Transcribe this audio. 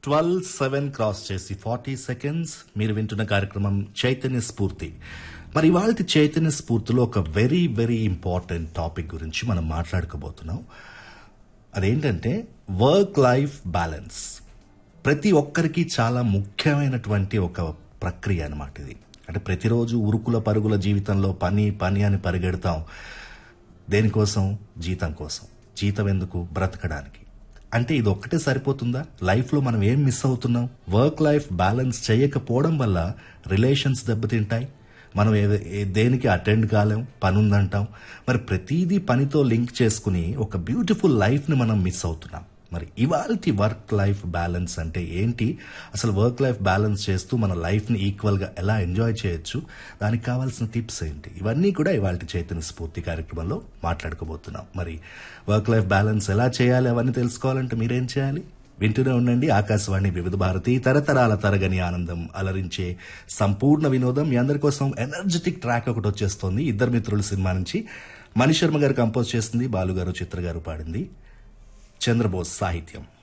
twelve seven cross చేసి forty seconds మీరు వింటున్న కార్యక్రమం చైతన్య స్ఫూర్తి మరి ఇవాళ చైతన్య స్ఫూర్తిలో ఒక వెరీ వెరీ ఇంపార్టెంట్ టాపిక్ గురించి మనం మాట్లాడుకోబోతున్నాం అదేంటంటే వర్క్ లైఫ్ బ్యాలెన్స్ ప్రతి ఒక్కరికి చాలా ముఖ్యమైనటువంటి ఒక ప్రక్రియ అన్నమాట ఇది అంటే ప్రతిరోజు ఉరుకుల పరుగుల జీవితంలో పని పని అని పరిగెడతాం దేనికోసం జీతం కోసం జీతం ఎందుకు బ్రతకడానికి అంటే ఇది ఒక్కటే సరిపోతుందా లైఫ్లో మనం ఏం మిస్ అవుతున్నాం వర్క్ లైఫ్ బ్యాలెన్స్ చేయకపోవడం వల్ల రిలేషన్స్ దెబ్బతింటాయి మనం ఏ- ఏ- దేనికి అటెండ్ కాలేం పని ఉందంటాం మరి ప్రతిదీ పనితో లింక్ చేసుకుని ఒక బ్యూటిఫుల్ లైఫ్ని మనం మిస్ అవుతున్నాం మరి ఇవాల్టి వర్క్ లైఫ్ బ్యాలెన్స్ అంటే ఏంటి అసలు వర్క్ లైఫ్ బ్యాలెన్స్ చేస్తూ మన లైఫ్ని ఈక్వల్గా ఎలా ఎంజాయ్ చేయొచ్చు దానికి కావాల్సిన టిప్స్ ఏంటి ఇవన్నీ కూడా ఇవాళ చైతన్య స్ఫూర్తి కార్యక్రమంలో మాట్లాడుకోబోతున్నాం మరి వర్క్ లైఫ్ బ్యాలెన్స్ ఎలా చేయాలి అవన్నీ తెలుసుకోవాలంటే మీరేం చేయాలి వింటూనే ఉండండి ఆకాశవాణి వివిధ భారతి తరతరాల తరగని ఆనందం అలరించే సంపూర్ణ వినోదం మీ అందరి కోసం ఎనర్జెటిక్ ట్రాక్ ఒకటి వచ్చేస్తోంది ఇద్దరు మిత్రుల సినిమా నుంచి మణిశర్మ గారు కంపోజ్ చేసింది బాలు గారు చిత్ర గారు పాడింది చంద్రబోస్ సాహిత్యం